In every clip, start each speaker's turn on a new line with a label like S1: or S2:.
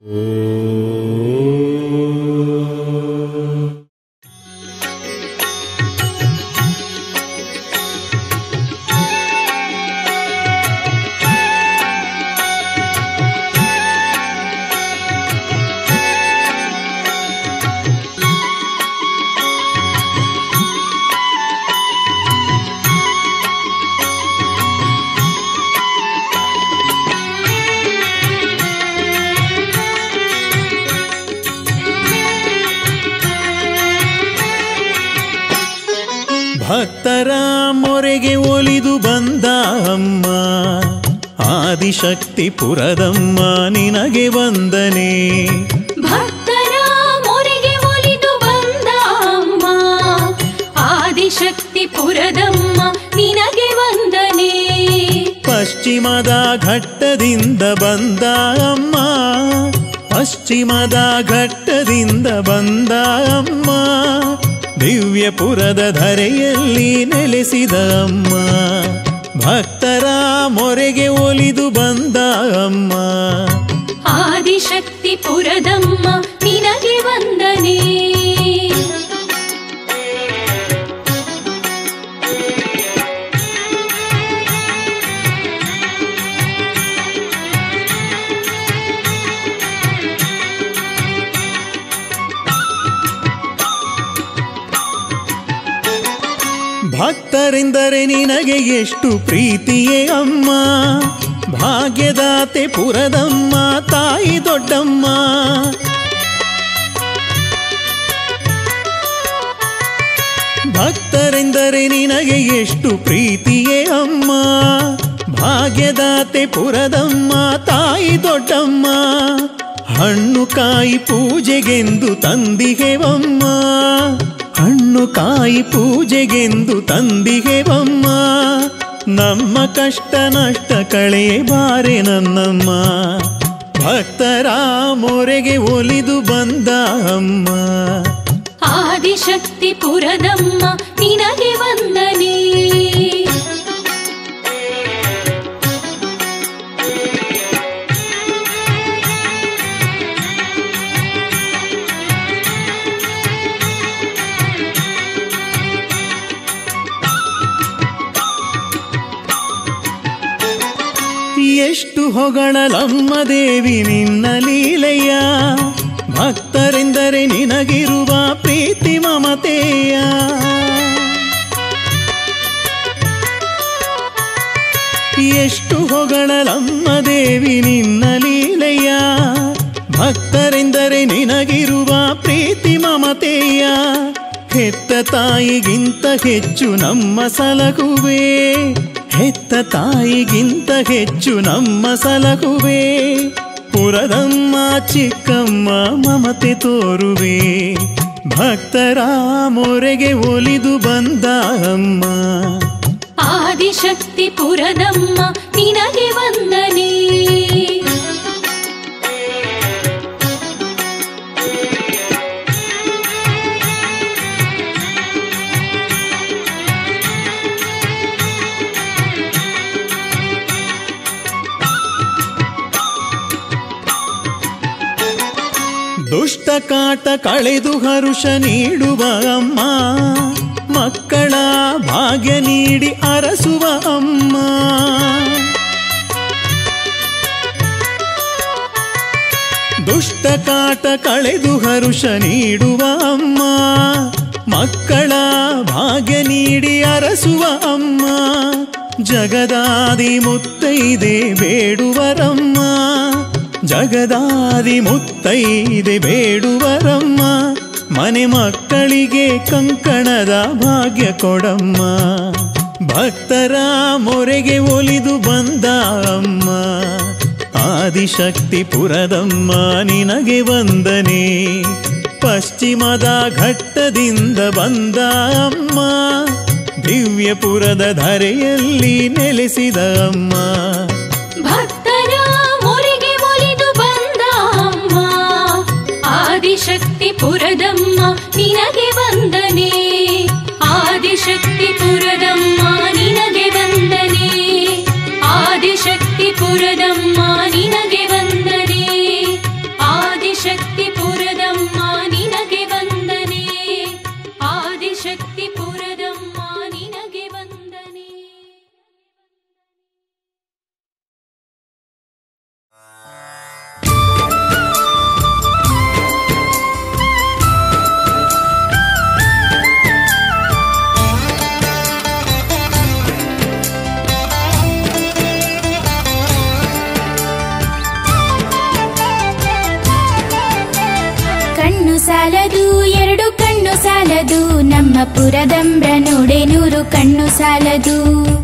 S1: ಭಕ್ತರ ಮೊರೆಗೆ ಒಲಿದು ಬಂದ ಅಮ್ಮ ಆದಿಶಕ್ತಿ ಪುರದಮ್ಮ ನಿನಗೆ ವಂದನೆ
S2: ಭಕ್ತರ ಮೊರೆಗೆ ಒಲಿದು ಬಂದ ಅಮ್ಮ ಆದಿಶಕ್ತಿ ಪುರದಮ್ಮ ನಿನಗೆ ವಂದನೆ
S1: ಪಶ್ಚಿಮದ ಘಟ್ಟದಿಂದ ಬಂದ ಅಮ್ಮ ಪಶ್ಚಿಮದ ಘಟ್ಟದಿಂದ ಬಂದ ಅಮ್ಮ ದಿವ್ಯಪುರದ ಧರೆಯಲ್ಲಿ ನೆಲೆಸಿದ ಅಮ್ಮ ಭಕ್ತರ ಮೊರೆಗೆ ಒಲಿದು ಬಂದ ಅಮ್ಮ
S2: ಆದಿಶಕ್ತಿ ಪುರದಮ್ಮ ನಿನಗೆ ವಂದನೆ
S1: ಭಕ್ತರೆಂದರೆ ನಿನಗೆ ಎಷ್ಟು ಪ್ರೀತಿಯೇ ಅಮ್ಮ ಭಾಗ್ಯದಾತೆ ಪುರದಮ್ಮ ತಾಯಿ ದೊಡ್ಡಮ್ಮ ಭಕ್ತರೆಂದರೆ ನಿನಗೆ ಎಷ್ಟು ಪ್ರೀತಿಯೇ ಅಮ್ಮ ಭಾಗ್ಯದಾತೆ ಪುರದಮ್ಮ ತಾಯಿ ದೊಡ್ಡಮ್ಮ ಹಣ್ಣು ಕಾಯಿ ಪೂಜೆಗೆಂದು ತಂದಿಗೆವಮ್ಮ ಹಣ್ಣು ಕಾಯಿ ಪೂಜೆಗೆಂದು ತಂದಿಗೆವಮ್ಮ ನಮ್ಮ ಕಷ್ಟ ನಷ್ಟ ಕಳೆ ಬಾರೆ ನನ್ನಮ್ಮ ಭಕ್ತರ ಮೊರೆಗೆ ಒಲಿದು ಬಂದ ಅಮ್ಮ
S2: ಆದಿಶಕ್ತಿ ಪುರದಮ್ಮ ನಿನಗೆ ವಂದನೆ
S1: ಎಷ್ಟು ಹೊಗಳಲಮ್ಮ ದೇವಿ ನಿನ್ನ ಲೀಲೆಯ ಭಕ್ತರೆಂದರೆ ನಿನಗಿರುವ ಪ್ರೀತಿ ಮಮತೆಯ ಎಷ್ಟು ಹೊಗಳಲಮ್ಮ ದೇವಿ ನಿನ್ನ ಲೀಲೆಯ ಭಕ್ತರೆಂದರೆ ನಿನಗಿರುವ ಪ್ರೀತಿ ಮಮತೆಯ ಹೆತ್ತ ತಾಯಿಗಿಂತ ಹೆಚ್ಚು ನಮ್ಮ ಸಲಹುವೆ ಹೆತ್ತ ತಾಯಿಗಿಂತ ಹೆಚ್ಚು ನಮ್ಮ ಸಲಹುವೆ ಪುರದಮ್ಮ ಚಿಕ್ಕಮ್ಮ ಮಮತೆ ತೋರುವೆ ಭಕ್ತರ ಮೊರೆಗೆ ಒಲಿದು ಬಂದ ಅಮ್ಮ
S2: ಆದಿಶಕ್ತಿ ಪುರದಮ್ಮ ನಿನಗೆ ವಂದನೆ
S1: ದುಷ್ಟ ಕಾಟ ಕಳೆದು ಹರುಷ ನೀಡುವ ಅಮ್ಮ ಮಕ್ಕಳ ಭಾಗ್ಯ ನೀಡಿ ಅರಸುವ ಅಮ್ಮ ದುಷ್ಟ ಕಾಟ ಕಳೆದು ಹರುಷ ನೀಡುವ ಅಮ್ಮ ಮಕ್ಕಳ ಭಾಗ್ಯ ನೀಡಿ ಅರಸುವ ಅಮ್ಮ ಜಗದಾದಿ ಮುತ್ತೈದೆ ಬೇಡುವರಮ್ಮ ಜಗದಾದಿ ಮುತ್ತೈದೆ ಬೇಡುವರಮ್ಮ ಮನೆ ಮಕ್ಕಳಿಗೆ ಕಂಕಣದ ಭಾಗ್ಯ ಕೊಡಮ್ಮ ಭಕ್ತರ ಮೊರೆಗೆ ಒಲಿದು ಬಂದ ಅಮ್ಮ ಆದಿಶಕ್ತಿ ಪುರದಮ್ಮ ನಿನಗೆ ವಂದನೆ ಪಶ್ಚಿಮದ ಘಟ್ಟದಿಂದ ಬಂದ ಅಮ್ಮ ದಿವ್ಯಪುರದ ಧರೆಯಲ್ಲಿ ನೆಲೆಸಿದ ಅಮ್ಮ
S2: ಭಕ್ತರ ಮೊರೆಗೆ ಒಲಿದು ಬಂದ ಅಮ್ಮ ಆದಿಶಕ್ತಿ ಪುರದಮ್ಮ ನಿನಗೆ ವಂದನೆ ಆದಿಶಕ್ತಿ ಪುರದಮ್ಮ ನಿನಗೆ ವಂದನೆ ಆದಿಶಕ್ತಿ ಪುರದಮ್ಮ ನಿನಗೆ ವಂದನೆ
S3: ಸಾಲದು ಎರಡು ಕಣ್ಣು ಸಾಲದು ನಮ್ಮ ಪುರದಂಬ್ರ ನೋಡೆ ನೂರು ಕಣ್ಣು ಸಾಲದು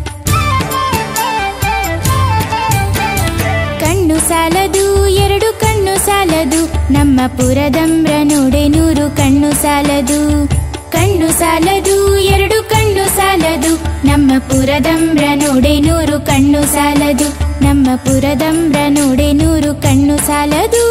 S3: ಕಣ್ಣು ಸಾಲದು ಎರಡು ಕಣ್ಣು ಸಾಲದು ನಮ್ಮ ಪುರದಂಬ್ರ ನೋಡೆ ನೂರು ಕಣ್ಣು ಸಾಲದು ಕಣ್ಣು ಸಾಲದು ಎರಡು ಕಣ್ಣು ಸಾಲದು ನಮ್ಮ ಪುರದಂಬ್ರ ನೋಡೆ ನೂರು ಕಣ್ಣು ಸಾಲದು ನಮ್ಮ ಪುರದಂಬ್ರ ನೋಡೆ ನೂರು ಕಣ್ಣು ಸಾಲದು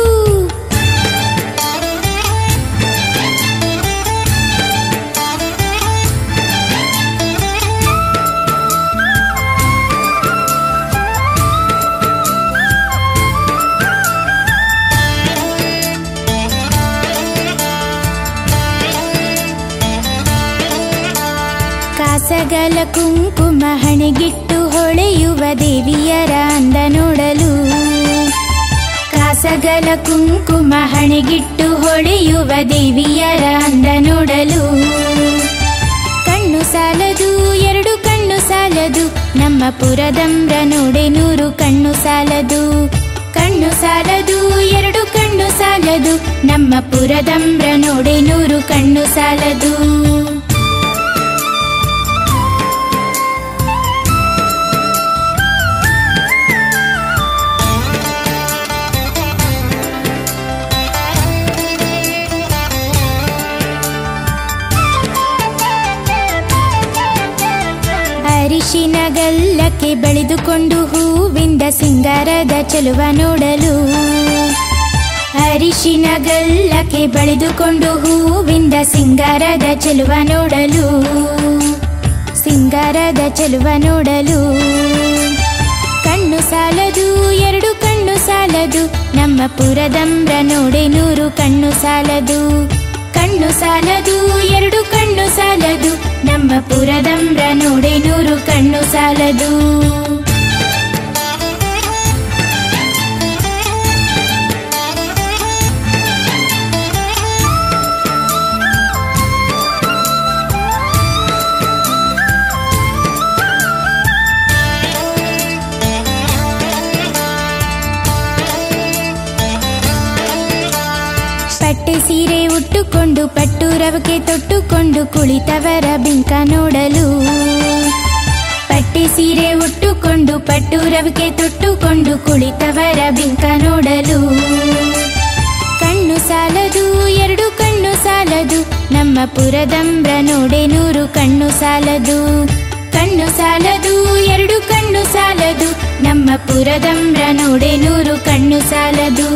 S3: ಕಾಸಗಲ ಕುಂಕುಮ ಹಣೆಗಿಟ್ಟು ಹೊಳೆಯುವ ದೇವಿಯರ ಅಂದ ನೋಡಲು ಕಾಸಗಲ ಕುಂಕುಮ ಹಣೆಗಿಟ್ಟು ಹೊಳೆಯುವ ದೇವಿಯರ ಅಂದ ನೋಡಲು ಕಣ್ಣು ಸಾಲದು ಎರಡು ಕಣ್ಣು ಸಾಲದು ನಮ್ಮ ಪುರದಂಬ್ರ ನೋಡೆ ನೂರು ಕಣ್ಣು ಸಾಲದು ಕಣ್ಣು ಸಾಲದು ಎರಡು ಕಣ್ಣು ಸಾಲದು ನಮ್ಮ ಪುರದಂಬ್ರ ನೋಡೆ ನೂರು ಕಣ್ಣು ಸಾಲದು ಅರಿಶಿನ ಗಲ್ಲಕ್ಕೆ ಬೆಳೆದುಕೊಂಡು ಹೂವಿಂದ ಸಿಂಗಾರದ ಚೆಲುವ ನೋಡಲು ಅರಿಶಿನ ಗಲ್ಲಕ್ಕೆ ಬೆಳೆದುಕೊಂಡು ಹೂವಿಂದ ಸಿಂಗಾರದ ಚೆಲುವ ನೋಡಲು ಸಿಂಗಾರದ ಚೆಲುವ ನೋಡಲು ಕಣ್ಣು ಸಾಲದು ಎರಡು ಕಣ್ಣು ಸಾಲದು ನಮ್ಮ ಪುರದಂಬ್ರ ನೋಡೆ ನೂರು ಕಣ್ಣು ಸಾಲದು ಕಣ್ಣು ಸಾಲದು ಎರಡು ಕಣ್ಣು ಸಾಲದು ನಮ್ಮ ಪುರದಂಬ್ರ ನೋಡೆ ನೂರು ಕಣ್ಣು ಸಾಲದು ಪಟ್ಟೆ ಸೀರೆ ಉಟ್ಟುಕೊಂಡು ಪಟ್ಟು ರವಕೆ ತೊಟ್ಟುಕೊಂಡು ಕುಳಿತವರ ಬಿಂಕ ನೋಡಲು ಪಟ್ಟೆ ಸೀರೆ ಉಟ್ಟುಕೊಂಡು ಪಟ್ಟು ರವಕೆ ತೊಟ್ಟುಕೊಂಡು ಕುಳಿತವರ ಬಿಂಕ ನೋಡಲು ಕಣ್ಣು ಸಾಲದು ಎರಡು ಕಣ್ಣು ಸಾಲದು ನಮ್ಮ ಪುರದಂಬ್ರ ನೋಡೆ ನೂರು ಕಣ್ಣು ಸಾಲದು ಕಣ್ಣು ಸಾಲದು ಎರಡು ಕಣ್ಣು ಸಾಲದು ನಮ್ಮ ಪುರದಂಬ್ರ ನೋಡೆ ನೂರು ಕಣ್ಣು ಸಾಲದು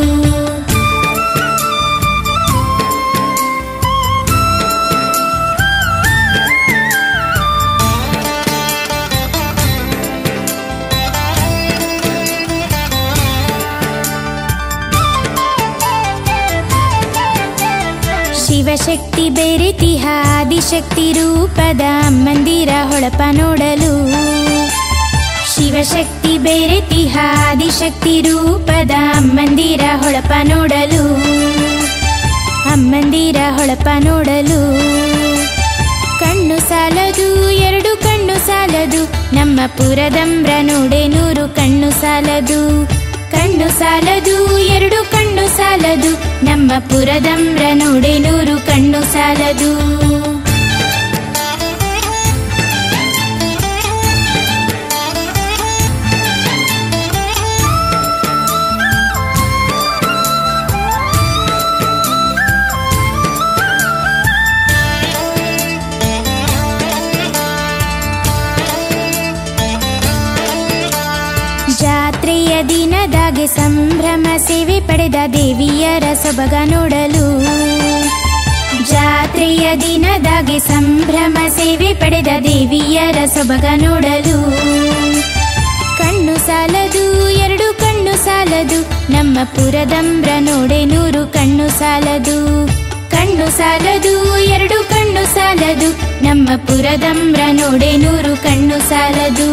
S3: ಶಿವಶಕ್ತಿ ಬೇರೆತಿಹ ಆದಿಶಕ್ತಿ ರೂಪದ ಮಂದಿರ ಹೊಳಪ ನೋಡಲು ಶಿವಶಕ್ತಿ ಬೇರೆತಿಹ ಆದಿಶಕ್ತಿ ರೂಪದ ಮಂದಿರ ಹೊಳಪ ನೋಡಲು ಅಮ್ಮಂದಿರ ಹೊಳಪ ನೋಡಲು ಕಣ್ಣು ಸಾಲದು ಎರಡು ಕಣ್ಣು ಸಾಲದು ನಮ್ಮ ಪುರದಂಬ್ರ ನೋಡೆ ನೂರು ಕಣ್ಣು ಸಾಲದು ಕಣ್ಣು ಸಾಲದು ಎರಡು ಕಣ್ಣು ಸಾಲದು ನಮ್ಮ ಪುರದಂಬ್ರ ನೋಡೆ ನೂರು ಕಣ್ಣು ಸಾಲದು ಜಾತ್ರೆಯ ದಿನದಾಗೆ ಸಂಭ್ರಮ ಸೇವೆ ಪಡೆದ ದೇವಿಯರ ಸೊಬಗ ನೋಡಲು ಜಾತ್ರೆಯ ದಿನದಾಗೆ ಸಂಭ್ರಮ ಸೇವೆ ಪಡೆದ ದೇವಿಯರ ಸೊಬಗ ನೋಡಲು ಕಣ್ಣು ಸಾಲದು ಎರಡು ಕಣ್ಣು ಸಾಲದು ನಮ್ಮ ಪುರದಂಬ್ರ ನೋಡೆ ನೂರು ಕಣ್ಣು ಸಾಲದು ಕಣ್ಣು ಸಾಲದು ಎರಡು ಕಣ್ಣು ಸಾಲದು ನಮ್ಮ ಪುರದಂಬ್ರ ನೋಡೆ ನೂರು ಕಣ್ಣು ಸಾಲದು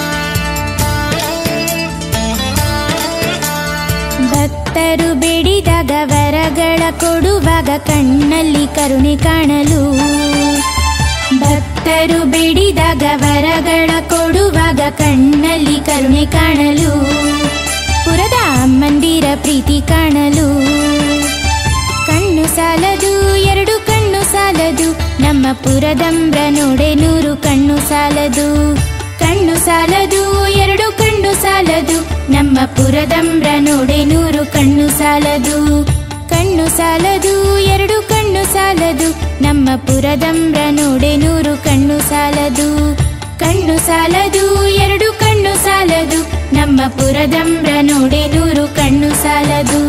S3: ಭಕ್ತರು ಬೇಡಿದ ಬೇಡಿದಾಗ ವರಗಳ ಕೊಡುವಾಗ ಕಣ್ಣಲ್ಲಿ ಕರುಣೆ ಕಾಣಲು ಭಕ್ತರು ಬೇಡಿದಾಗ ವರಗಳ ಕೊಡುವಾಗ ಕಣ್ಣಲ್ಲಿ ಕರುಣೆ ಕಾಣಲು ಪುರದ ಮಂದಿರ ಪ್ರೀತಿ ಕಾಣಲು ಕಣ್ಣು ಸಾಲದು ಎರಡು ಕಣ್ಣು ಸಾಲದು ನಮ್ಮ ಪುರದಂಬ್ರ ನೋಡೆ ನೂರು ಕಣ್ಣು ಸಾಲದು ಕಣ್ಣು ಸಾಲದು ಎರಡು ಕಣ್ಣು ಸಾಲದು ನಮ್ಮ ಪುರದಂಬ್ರ ನೋಡೆ ನೂರು ಕಣ್ಣು ಸಾಲದು ಕಣ್ಣು ಸಾಲದು ಎರಡು ಕಣ್ಣು ಸಾಲದು ನಮ್ಮ ಪುರದಂಬ್ರ ನೋಡೆ ನೂರು ಕಣ್ಣು ಸಾಲದು ಕಣ್ಣು ಸಾಲದು ಎರಡು ಕಣ್ಣು ಸಾಲದು ನಮ್ಮ ಪುರದಂಬ್ರ ನೋಡೆ ನೂರು ಕಣ್ಣು ಸಾಲದು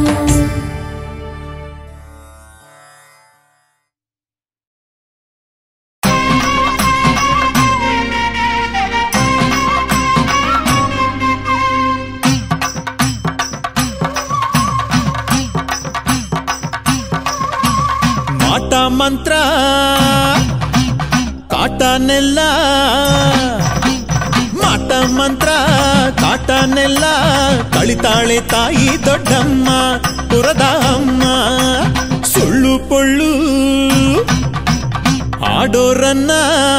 S1: ಮಾಟ ಮಂತ್ರ ಕಾಟನೆಲ್ಲ ಮಾಟ ಮಂತ್ರ ಕಾಟನೆಲ್ಲ ಕಳಿತಾಳೆ ತಾಯಿ ದೊಡ್ಡಮ್ಮ ಪುರದ ಅಮ್ಮ ಸುಳ್ಳು ಪೊಳ್ಳು ಆಡೋರನ್ನ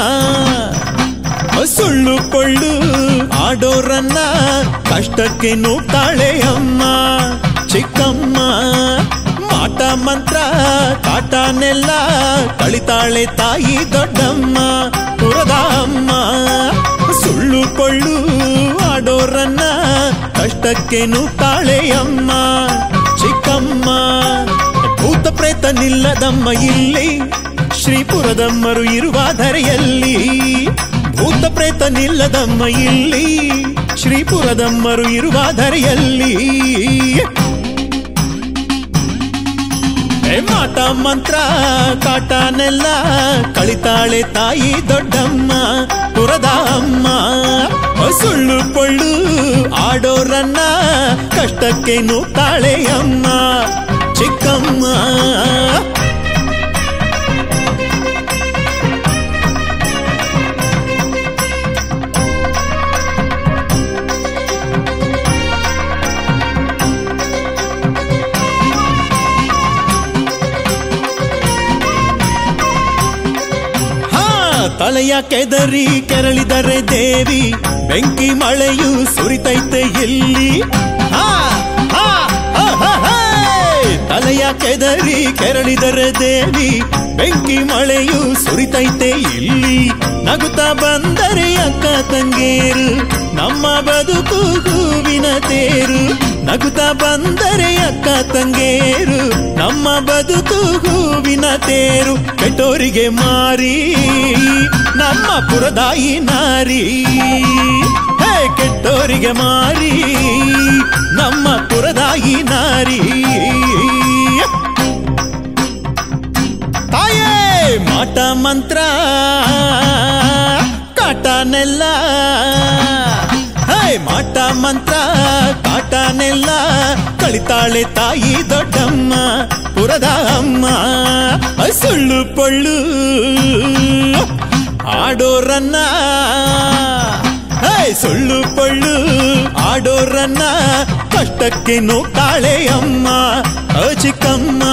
S1: ಸುಳ್ಳು ಕೊಳ್ಳು ಆಡೋರನ್ನ ಕಷ್ಟಕ್ಕೆ ನೂಗ್ತಾಳೆ ಅಮ್ಮ ಚಿಕ್ಕಮ್ಮ ಮಾಟ ಮಂತ್ರ ಕಾಟನೆಲ್ಲ ಕಳಿತಾಳೆ ತಾಯಿ ದೊಡ್ಡಮ್ಮ ಪುರದ ಅಮ್ಮ ಸುಳ್ಳು ಕೊಳ್ಳು ಆಡೋರನ್ನ ಕಷ್ಟಕ್ಕೆ ನೂಗ್ತಾಳೆ ಅಮ್ಮ ಚಿಕ್ಕಮ್ಮ ಭೂತ ಪ್ರೇತ ನಿಲ್ಲದಮ್ಮ ಇಲ್ಲಿ ಶ್ರೀಪುರದಮ್ಮರು ಇರುವ ಧರೆಯಲ್ಲಿ ಭೂತ ಪ್ರೇತ ನಿಲ್ಲದಮ್ಮ ಇಲ್ಲಿ ಶ್ರೀಪುರದಮ್ಮರು ಇರುವ ಧರೆಯಲ್ಲಿ ಏ ಮಾಟ ಮಂತ್ರ ಕಾಟನೆಲ್ಲ ಕಳಿತಾಳೆ ತಾಯಿ ದೊಡ್ಡಮ್ಮ ಪುರದ ಅಮ್ಮ ಸುಳ್ಳು ಪೊಳ್ಳು ಆಡೋರನ್ನ ಕಷ್ಟಕ್ಕೆ ನೂಗ್ತಾಳೆ ಅಮ್ಮ ಚಿಕ್ಕಮ್ಮ ಹಾ ತಲೆಯ ಕೆದರಿ ಕೆರಳಿದರೆ ದೇವಿ ಬೆಂಕಿ ಮಳೆಯು ಸುರಿತೈತೆ ಎಲ್ಲಿ ಹಾ, ಹಾ, ಹಾ, ಹಾ, ಹೇ! ತಲೆಯ ಕೆದರಿ ಕೆರಳಿದರೆ ದೇವಿ ಬೆಂಕಿ ಮಳೆಯು ಸುರಿತೈತೆ ಇಲ್ಲಿ ನಗುತ್ತಾ ಬಂದರೆ ಅಕ್ಕ ತಂಗೇರು ನಮ್ಮ ಬದುಕು ಹೂವಿನ ತೇರು ನಗುತ್ತಾ ಬಂದರೆ ಅಕ್ಕ ತಂಗೇರು ನಮ್ಮ ಬದುಕು ಹೂವಿನ ತೇರು ಕೆಟ್ಟೋರಿಗೆ ಮಾರಿ ನಮ್ಮ ಪುರದಾಯಿ ನಾರಿ ಹೇ ಕೆಟ್ಟೋರಿಗೆ ಮಾರಿ ನಮ್ಮ ಪುರದಾಯಿ ನಾರಿ ತಾಯೇ ಮಾಟ ಮಂತ್ರ ಕಾಟನೆಲ್ಲ ಹೇ ಮಾಟ ಮಂತ್ರ ಕಾಟನೆಲ್ಲ ಕಳಿತಾಳೆ ತಾಯಿ ದೊಡ್ಡಮ್ಮ ಪುರದ ಅಮ್ಮ ಸುಳ್ಳು ಪೊಳ್ಳು ಆಡೋರನ್ನ ಹೇ ಸುಳ್ಳು ಪೊಳ್ಳು ಆಡೋರನ್ನ ಕಷ್ಟಕ್ಕೆ ನೂಕಾಳೆ ಅಮ್ಮ ಅ ಚಿಕ್ಕಮ್ಮ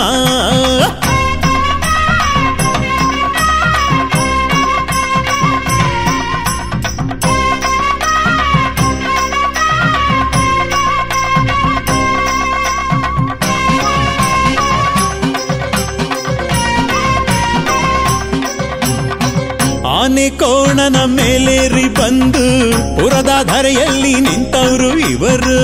S1: ಆನೆ ಕೋಣನ ಮೇಲೇರಿ ಬಂದು ಪುರದ ಧರೆಯಲ್ಲಿ ನಿಂತವರು ಇವರು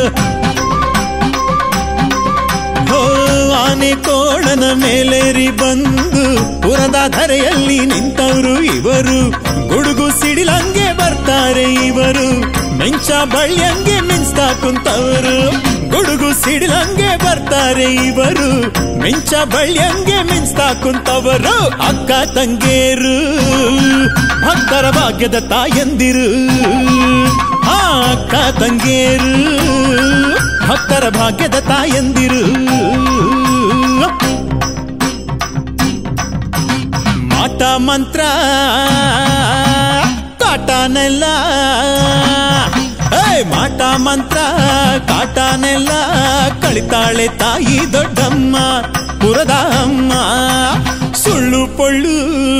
S1: ಹೋ ಆನೆ ಕೋಣನ ಮೇಲೇರಿ ಬಂದು ಪುರದ ಧರೆಯಲ್ಲಿ ನಿಂತವರು ಇವರು ಗುಡುಗು ಸಿಡಿಲಂಗೆ ಬರ್ತಾರೆ ಇವರು ಮಿಂಚ ಬಳ್ಳಿಯಂಗೆ ಮಿಂಚ್ತಾ ಕುಂತವರು ಗುಡುಗು ಸಿಡಿಲಂಗೆ ಬರ್ತಾರೆ ಇವರು ಮಿಂಚ ಬಳ್ಳಿಯಂಗೆ ಮಿಂಚ್ತಾ ಕುಂತವರು ಅಕ್ಕ ತಂಗೇರು ಭಕ್ತರ ಭಾಗ್ಯದ ತಾಯಂದಿರು ಆ ಅಕ್ಕ ತಂಗೇರು ಭಕ್ತರ ಭಾಗ್ಯದ ತಾಯಂದಿರು ಮಾಟ ಮಂತ್ರ ಕಾಟನೆಲ್ಲ ಏ ಮಾಟ ಮಂತ್ರ ಕಾಟ ಕಾಟಾನೆಲ್ಲ ಕಳಿತಾಳೆ ತಾಯಿ ದೊಡ್ಡಮ್ಮ ಪುರದ ಅಮ್ಮ ಸುಳ್ಳು ಪೊಳ್ಳು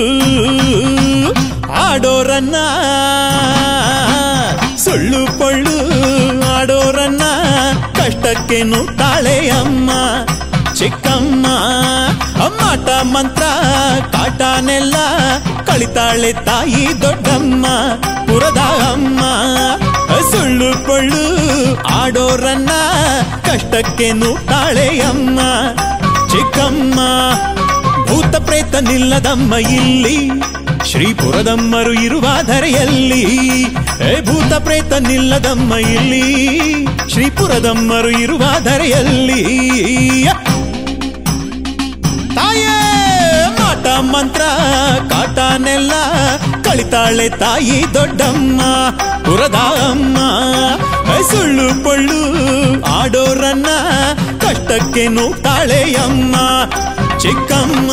S1: ಆಡೋರನ್ನ ಸುಳ್ಳು ಪೊಳ್ಳು ಆಡೋರನ್ನ ಕಷ್ಟಕ್ಕೆ ನುತ್ತಾಳೆ ಅಮ್ಮ ಚಿಕ್ಕಮ್ಮ ಅಮ್ಮಾಟ ಮಂತ್ರ ಕಾಟಾನೆಲ್ಲ ಕಳಿತಾಳೆ ತಾಯಿ ದೊಡ್ಡಮ್ಮ ಪುರದ ಅಮ್ಮ ಸುಳ್ಳು ಪೊಳ್ಳು ಆಡೋರನ್ನ ಕಷ್ಟಕ್ಕೆ ನೂತಾಳೆ ಅಮ್ಮ ಚಿಕ್ಕಮ್ಮ ಭೂತ ಪ್ರೇತ ನಿಲ್ಲದಮ್ಮ ಇಲ್ಲಿ ಶ್ರೀಪುರದಮ್ಮರು ಇರುವ ಧರೆಯಲ್ಲಿ ಏ ಭೂತ ಪ್ರೇತ ನಿಲ್ಲದಮ್ಮ ಇಲ್ಲಿ ಶ್ರೀಪುರದಮ್ಮರು ಇರುವ ಧರೆಯಲ್ಲಿ ತಾಯೇ ಮಾಟ ಮಂತ್ರ ಕಾಟಾನೆಲ್ಲ ಕಳಿತಾಳೆ ತಾಯಿ ದೊಡ್ಡಮ್ಮ ಪುರದ ಅಮ್ಮ ಏ ಸುಳ್ಳು ಪೊಳ್ಳು ಆಡೋರನ್ನ ಕಷ್ಟಕ್ಕೆ ನೂತಾಳೆ ಅಮ್ಮ ಚಿಕ್ಕಮ್ಮ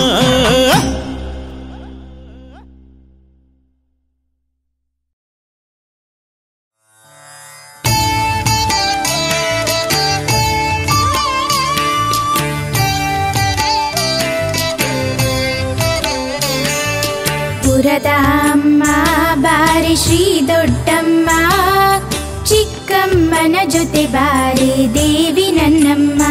S3: ಪುರದ ಅಮ್ಮ ಬಾರಿ ಶ್ರೀ ದೊಡ್ಡಮ್ಮ ಚಿಕ್ಕಮ್ಮನ ಜೊತೆ ಬಾರಿ ದೇವಿ ನನ್ನಮ್ಮ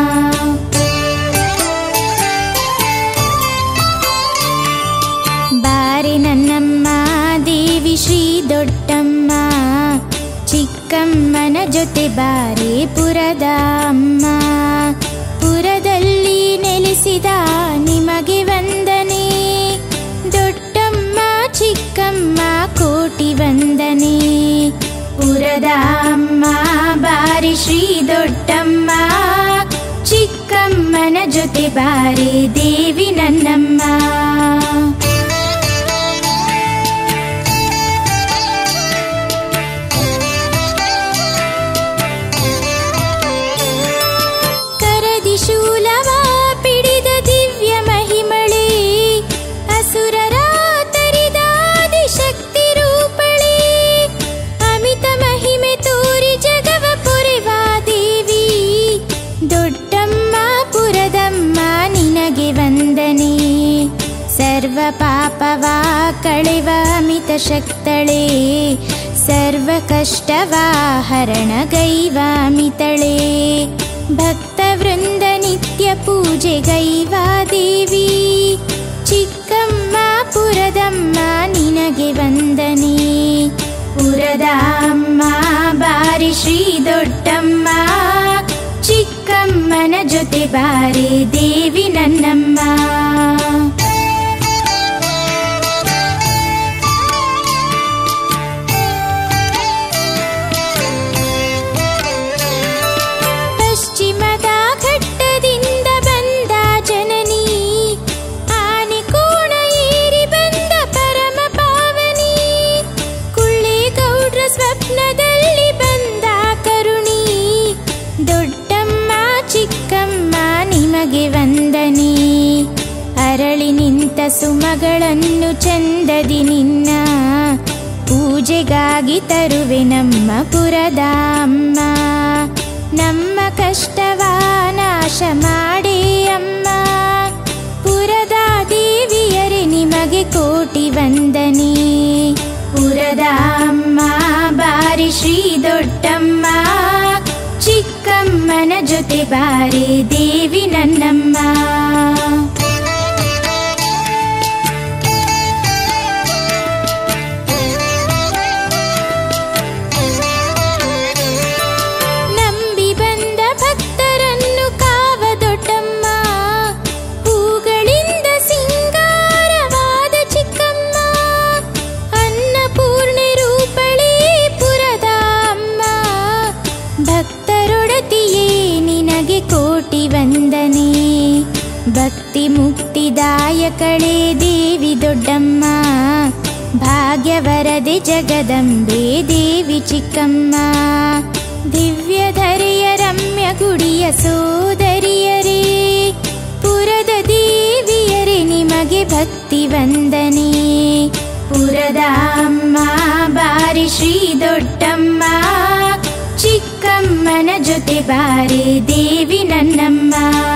S3: ಬಾರಿ ನನ್ನಮ್ಮ ದೇವಿ ಶ್ರೀ ದೊಡ್ಡಮ್ಮ ಚಿಕ್ಕಮ್ಮನ ಜೊತೆ ಬಾರಿ ಪುರದ ಅಮ್ಮ ಪುರದಲ್ಲಿ ನೆಲೆಸಿದ ನಿಮಗೆ ವಂದನೆ ದೊಡ್ಡಮ್ಮ ಚಿಕ್ಕಮ್ಮ ಕೋಟಿ ವಂದನೆ ಪುರದ ಅಮ್ಮ ಬಾರಿ ಶ್ರೀ ದೊಡ್ಡಮ್ಮ ಚಿಕ್ಕಮ್ಮನ ಜೊತೆ ಬಾರಿ ದೇವಿ ನನ್ನಮ್ಮ ಕರದಿ ಶೂಲವ ಪಿಡಿದ ದಿವ್ಯ ಮಹಿಮಳೆ ಅಸುರರ ತರಿದಾದಿ ಶಕ್ತಿ ರೂಪಳೆ ಅಮಿತ ಮಹಿಮೆ ತೋರಿ ಜಗವ ಪೊರೆವ ದೇವಿ ದೊಡ್ಡಮ್ಮ ಪುರದಮ್ಮ ನಿನಗೆ ವಂದನೆ ಸರ್ವ ಪಾಪವ ಕಳೆವ ಅಮಿತ ಶಕ್ತಳೆ ಸರ್ವ ಕಷ್ಟವ ಹರಣಗೈವ ಮಿತಳೆ ಭಕ್ತ ವೃಂದ ನಿತ್ಯ ಪೂಜೆ ಗೈವ ದೇವಿ ಚಿಕ್ಕಮ್ಮ ಪುರದಮ್ಮ ನಿನಗೆ ವಂದನೆ ಪುರದ ಅಮ್ಮ ಬಾರಿ ಶ್ರೀ ದೊಡ್ಡಮ್ಮ ಚಿಕ್ಕಮ್ಮನ ಜೊತೆ ಬಾರಿ ದೇವಿ ನನ್ನಮ್ಮ ಪಶ್ಚಿಮದ ಘಟ್ಟದಿಂದ ಬಂದ ಜನನಿ ಆನೆ ಕೋಣ ಏರಿ ಬಂದ ಪರಮ ಪಾವನಿ ಕುಳ್ಳೆ ಗೌಡ್ರ ಸ್ವಪ್ನದಲ್ಲಿ ಬಂದ ಕರುಣಿ ದೊಡ್ಡಮ್ಮ ಚಿಕ್ಕಮ್ಮ ನಿಮಗೆ ವಂದನೆ ಅರಳಿ ನಿಂತ ಸುಮಗಳನ್ನು ಚಂದದಿ ನಿನ್ನ ಪೂಜೆಗಾಗಿ ತರುವೆ ನಮ್ಮ ಪುರದ ಅಮ್ಮ ನಮ್ಮ ಕಷ್ಟವ ನಾಶ ಮಾಡೇ ಅಮ್ಮ ಪುರದ ದೇವಿಯರೇ ನಿಮಗೆ ಕೋಟಿ ವಂದನೆ ಪುರದ ಅಮ್ಮ ಬಾರಿ ಶ್ರೀ ದೊಡ್ಡಮ್ಮ ಚಿಕ್ಕಮ್ಮನ ಜೊತೆ ಬಾರಿ ದೇವಿ ನನ್ನಮ್ಮ ನಂಬಿ ಬಂದ ಭಕ್ತರನ್ನು ಕಾವ ದೊಡ್ಡಮ್ಮ ಹೂಗಳಿಂದ ಸಿಂಗಾರವಾದ ಚಿಕ್ಕಮ್ಮ ಅನ್ನಪೂರ್ಣೆ ರೂಪಳೇ ಪುರದ ಅಮ್ಮ ಭಕ್ತರೊಡತಿಯೇ ನಿನಗೆ ಕೋಟಿ ವಂದನೆ ಭಕ್ತಿ ಮುಕ್ತಿದಾಯಕಳೇ ದೇವಿ ದೊಡ್ಡಮ್ಮ ಭಾಗ್ಯವರದೆ ಜಗದಂಬೆ ದೇವಿ ಚಿಕ್ಕಮ್ಮ ದಿವ್ಯಧರೆಯ ರಮ್ಯ ಗುಡಿಯ ಸೋದರಿಯರೇ ಪುರದ ದೇವಿಯರೇ ನಿಮಗೆ ಭಕ್ತಿ ವಂದನೆ ಪುರದ ಅಮ್ಮ ಬಾರಿ ಶ್ರೀ ದೊಡ್ಡಮ್ಮ ಚಿಕ್ಕಮ್ಮನ ಜೊತೆ ಬಾರೆ ದೇವಿ ನನ್ನಮ್ಮ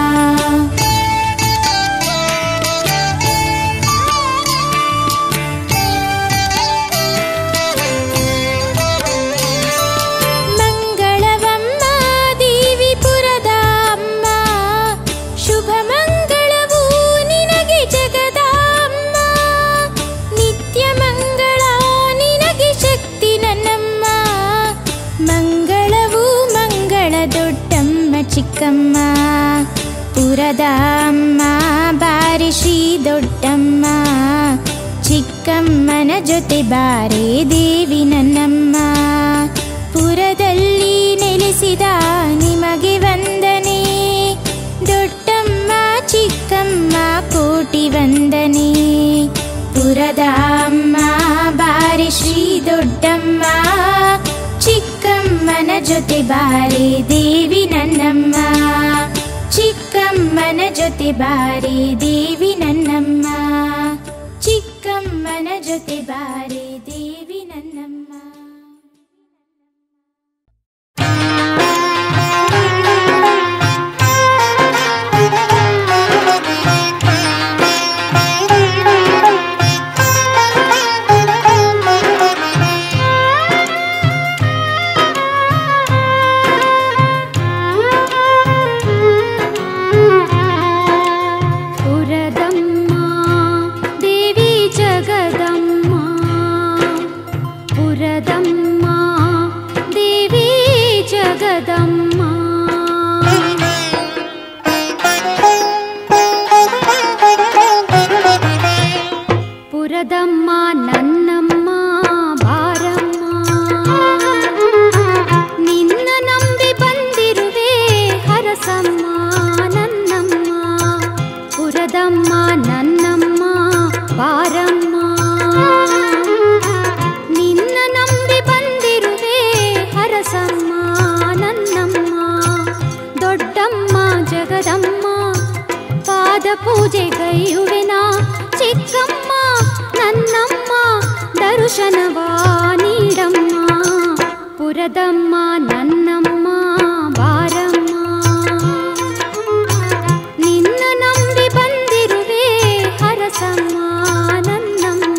S3: ಮಂಗಳವಮ್ಮ ದೇವಿ ಪುರದ ಅಮ್ಮ ಶುಭ ಮಂಗಳವು ನಿನಗೆ ಜಗದ ಅಮ್ಮ ನಿತ್ಯ ಮಂಗಳ ನಿನಗೆ ಶಕ್ತಿ ನನ್ನಮ್ಮ ಮಂಗಳವು ಮಂಗಳ ದೊಡ್ಡಮ್ಮ ಚಿಕ್ಕಮ್ಮ ಪುರದ ಅಮ್ಮ ಬಾರಿ ಶ್ರೀ ದೊಡ್ಡಮ್ಮ ಚಿಕ್ಕಮ್ಮನ ಜೊತೆ ಬಾರೆ ದೇವಿ ನನ್ನಮ್ಮ ಪುರದಲ್ಲಿ ನೆಲೆಸಿದ ನಿಮಗೆ ವಂದನೆ ದೊಡ್ಡಮ್ಮ ಚಿಕ್ಕಮ್ಮ ಕೋಟಿ ವಂದನೆ ಪುರದ ಅಮ್ಮ ಬಾರಿ ಶ್ರೀ ದೊಡ್ಡಮ್ಮ ಚಿಕ್ಕಮ್ಮನ ಜೊತೆ ಬಾರೆ ದೇವಿ ನನ್ನಮ್ಮ ಚಿಕ್ಕಮ್ಮನ ಜೊತೆ ಬಾರೆ ದೇವಿ ನನ್ನಮ್ಮ ಚಿಕ್ಕಮ್ಮನ ಜೊತೆ ಬಾರೆ ದೇವಿ ನನ್ನಮ್ಮ
S2: ಪುರದಮ್ಮ ದೇವಿ ಜಗದಮ್ಮ ಪುರದಮ್ಮ ದೇವಿ ಜಗದಮ್ಮ ಪುರದಮ್ಮ ನನ್ನಮ್ಮ ಬಾರಮ್ಮ ನಿನ್ನ ನಂಬಿ ಬಂದಿರುವೆ ಹರಸಮ್ಮ ನನ್ನಮ್ಮ ಪುರದಮ್ಮ ನನ್ನಮ್ಮ ಬಾರಮ್ಮ ನಿನ್ನ ನಂಬಿ ಬಂದಿರುವೆ ಹರಸಮ್ಮ ನನ್ನಮ್ಮ ದೊಡ್ಡಮ್ಮ ಜಗದಮ್ಮ ಪಾದ ಪೂಜೆಗೈಯುವೆನ ಚಿಕ್ಕಮ್ಮ ನನ್ನಮ್ಮ ದರ್ಶನವ ನೀಡಮ್ಮ ಪುರದಮ್ಮ ನನ್ನಮ್ಮ ಬಾರಮ್ಮ ನಿನ್ನ ನಂಬಿ ಬಂದಿರುವೆ ಹರಸಮ್ಮ ನನ್ನಮ್ಮ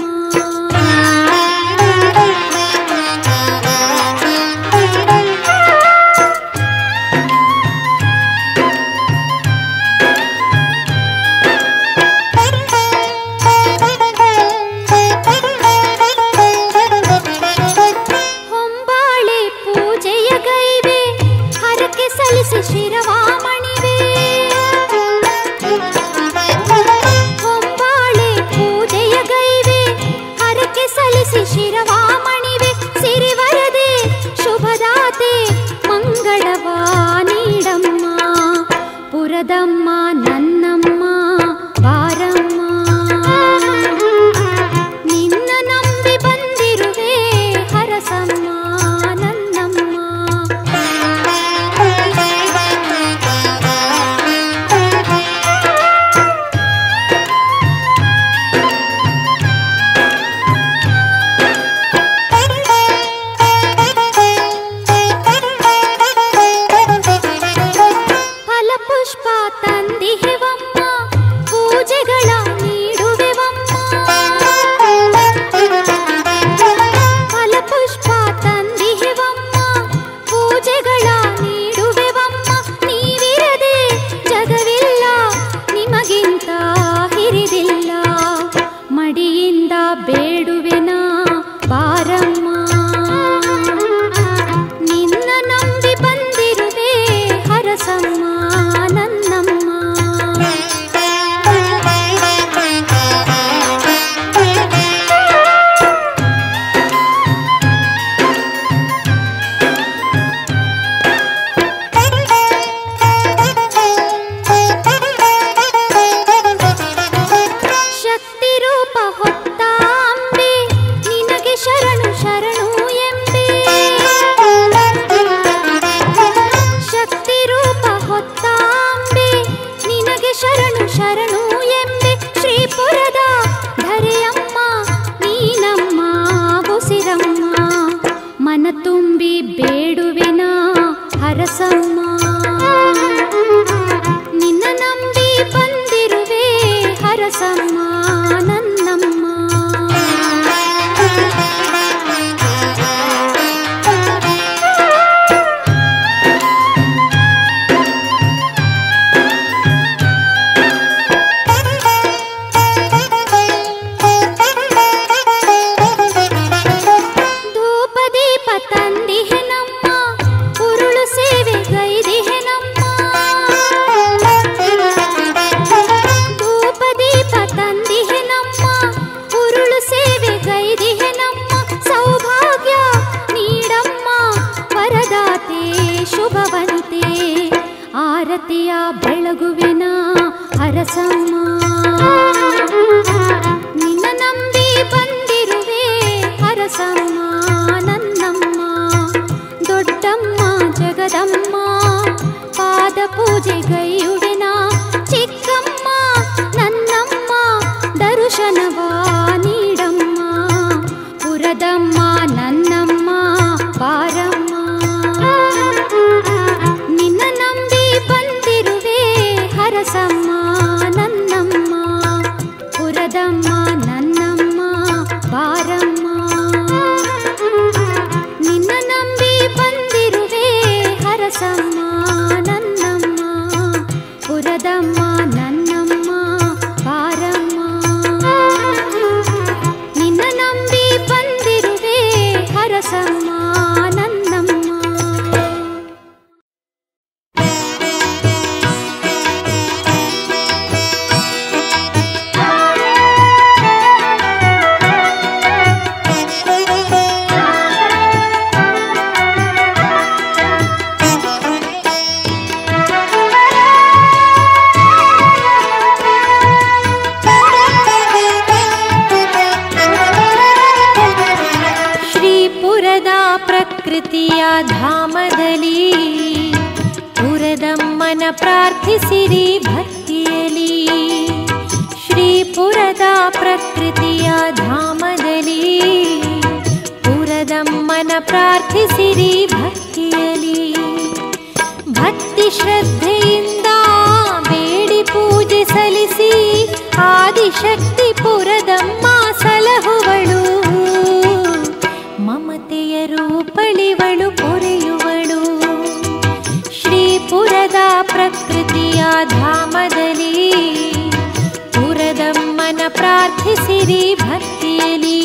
S2: ಹೊಂಬಾಳೆ ಪೂಜೆಯ ಗೈವೆ ಹರಕೆ ಸಲ್ಲಿಸಿ ಶಿರವಾಮಣಿವೆ ಹೊಂಬಾಳೆ ಪೂಜೆಯ ಗೈವೆ ಹರಕೆ ಸಲ್ಲಿಸಿ ಶಿರವಾಮಣಿವೆ ಸಿರಿವರದೆ ಶುಭದಾತೆ ಮಂಗಳವ ನೀಡಮ್ಮ ಪುರದಮ್ಮ ನನ್ನಮ್ಮ ಬಾರಮ್ಮ ನಿನ್ನ ನಂಬಿ ಬಂದಿರುವೆ ಹರಸಮ್ಮ ನನ್ನಮ್ಮ ಆರತಿಯ ಬೆಳಗುವೆನ ಅರಸಮ್ಮ ನಿನ್ನ ನಂಬಿ ಬಂದಿರುವೆ ಅರಸಮ್ಮ ನನ್ನಮ್ಮ ದೊಡ್ಡಮ್ಮ ಜಗದಮ್ಮ ಪಾದ ಪೂಜೆಗೈಯುವೆನ ಚಿಕ್ಕಮ್ಮ ನನ್ನಮ್ಮ ದರ್ಶನವ ನೀಡಮ್ಮ ಪುರದಮ್ಮ ನನ್ನಮ್ಮ ಪಾರಮ್ಮ ನಿನ್ನ ನಂಬಿ ಬಂದಿರುವೆ ಹರಸಮ್ಮ ನನ್ನಮ್ಮ ಪುರದಮ್ಮ ನನ್ನಮ್ಮ ಬಾರಮ್ಮ ನಿನ್ನ ನಂಬಿ ಬಂದಿರುವೆ ಹರಸಮ್ಮ ನನ್ನಮ್ಮ ಪುರದಮ್ಮ ನನ್ನಮ್ಮ ಬಾರಮ್ಮ ನಿನ್ನ ನಂಬಿ ಬಂದಿರುವೆ ಹರಸಮ್ಮ ನನ್ನಮ್ಮ
S3: ಶ್ರೀಪುರದ ಪ್ರಕೃತಿಯ ಧಾಮದಲ್ಲಿ ಪುರದಮ್ಮನ ಪ್ರಾರ್ಥಿಸಿರಿ ಭಕ್ತಿಯಲಿ ಶ್ರೀಪುರದ ಪ್ರಕೃತಿಯ ಧಾಮದಲ್ಲಿ ಪುರದಮ್ಮನ ಪ್ರಾರ್ಥಿಸಿರಿ ಭಕ್ತಿಯಲಿ ಭಕ್ತಿ ಶ್ರದ್ಧೆಯಿಂದ ಬೇಡಿ ಪೂಜೆ ಸಲ್ಲಿಸಿ ಆದಿಶಕ್ತಿ ಪುರದಮ್ಮ ಸಲಹುವಳು ಮಮತೆಯ ರೂಪಳಿವಳು ಪೊರೆಯುವಳು ಶ್ರೀಪುರದ ಪ್ರಕೃತಿಯ ಧಾಮದಲ್ಲಿ ಪುರದಮ್ಮನ ಪ್ರಾರ್ಥಿಸಿರಿ ಭಕ್ತಿಯಲಿ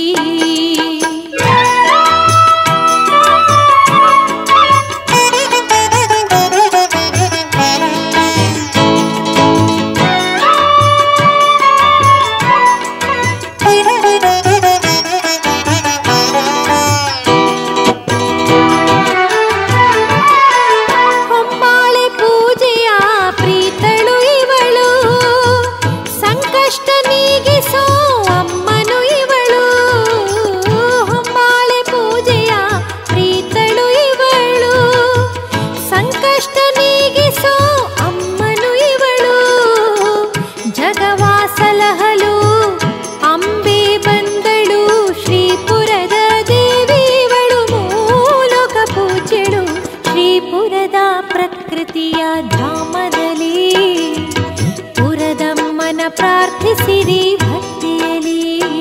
S3: ಹೊಂಬಾಳೆ ಪೂಜೆಯ ಪ್ರೀತಳು ಇವಳು ಸಂಕಷ್ಟ ನೀಗಿಸೋ ಅಮ್ಮನು ಇವಳು ಹೊಂಬಾಳೆ ಪೂಜೆಯ ಪ್ರೀತಳು ಇವಳು ಸಂಕಷ್ಟ ನೀಗಿಸೋ ಅಮ್ಮನು ಇವಳು ಜಗವಾ ಸಲಹಲು ಅಂಬೆ ಬಂದಳು ಶ್ರೀಪುರದ ದೇವಿ ಇವಳು ಮೂಲಕ ಪೂಜ್ಯಳು ಶ್ರೀಪುರದ ಪ್ರಕೃತಿಯ ಧಾಮದಲ್ಲಿ ಪುರದಮ್ಮನ ಪ್ರಾರ್ಥಿಸಿರಿ ಭಕ್ತಿಯಲಿ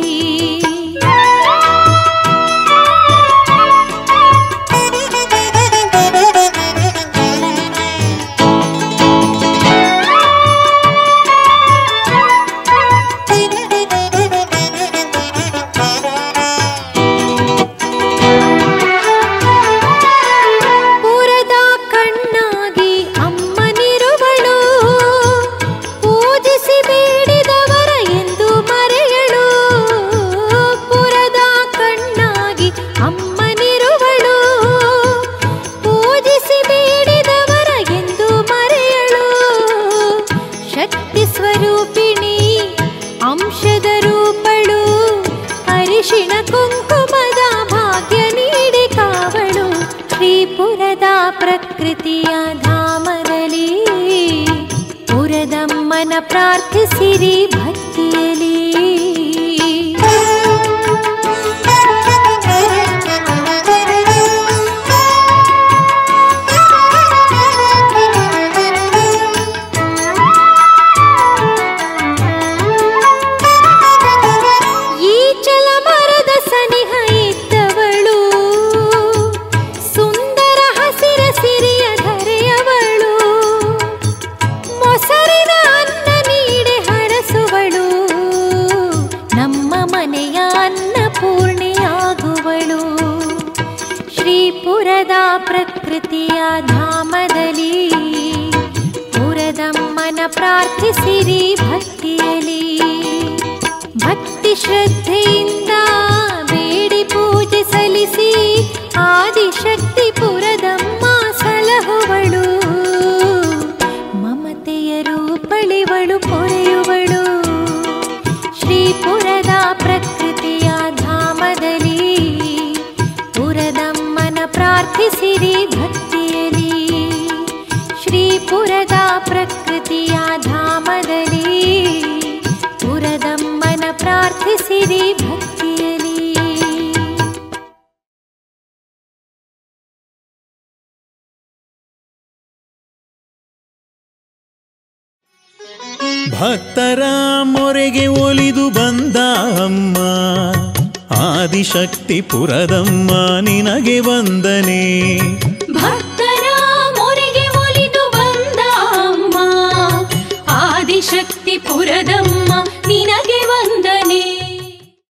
S3: ಪುರದ ಕಣ್ಣಾಗಿ ಅಮ್ಮನಿರುವಳು ಪೂಜಿಸಿ ಬೇಡಿದವರ ಎಂದು ಮರೆಯಳು ಪುರದ ಕಣ್ಣಾಗಿ ಅಮ್ಮನಿರುವಳು ಪೂಜಿಸಿ ಬೇಡಿದವರ ಎಂದು ಮರೆಯಳು ಶಕ್ತಿ ಸ್ವರೂಪಿಣಿ ಅಂಶದ ರೂಪಳು ಅರಿಶಿಣ ಕುಂಕುಮದ ಭಾಗ್ಯ ನೀಡಿ ಕಾವಳು ಶ್ರೀಪುರದ ಪ್ರಕೃತಿಯ ಧಾಮದಲ್ಲಿ ಪುರದಮ್ಮನ ಪ್ರಾರ್ಥಿಸಿರಿ ಭಕ್ತಿಯಲಿ ಈ ಚಲ ಮರದ ಸನಿಹ ಇದ್ದವಳು ಸುಂದರ ಹಸಿರ ಸಿರಿಯ ಧರೆಯವಳು ಮೊಸರಿನ ಅನ್ನ ನೀಡೆ ಹರಸುವಳು ನಮ್ಮ ಮನೆಯ ಅನ್ನಪೂರ್ಣೆಯಾಗುವಳು ಶ್ರೀಪುರದ ಪ್ರಕೃತಿಯ ಧಾಮದಲ್ಲಿ ಪುರದಮ್ಮನ ಪ್ರಾರ್ಥಿಸಿರಿ ಭಕ್ತಿಯಲಿ ಭಕ್ತಿ ಶ್ರದ್ಧೆಯಿಂದ ಬೇಡಿ ಪೂಜೆ ಸಲ್ಲಿಸಿ ಆದಿಶಕ್ತಿ ಪುರದಮ್ಮ ಸಲಹುವಳು
S2: ಪುರದ ಪ್ರಕೃತಿಯ ಧಾಮದಲ್ಲಿ ಪುರದಮ್ಮನ ಪ್ರಾರ್ಥಿಸಿರಿ ಭಕ್ತಿಯಲಿ
S1: ಭಕ್ತರ ಮೊರೆಗೆ ಒಲಿದು ಬಂದ ಅಮ್ಮ ಆದಿಶಕ್ತಿ ಪುರದಮ್ಮ ನಿನಗೆ ವಂದನೆ
S2: ಭಕ್ತರ ಮೊರೆಗೆ ಒಲಿದು ಬಂದ ಅಮ್ಮ ಆದಿಶಕ್ತಿ ಪುರದಮ್ಮ ನಿನಗೆ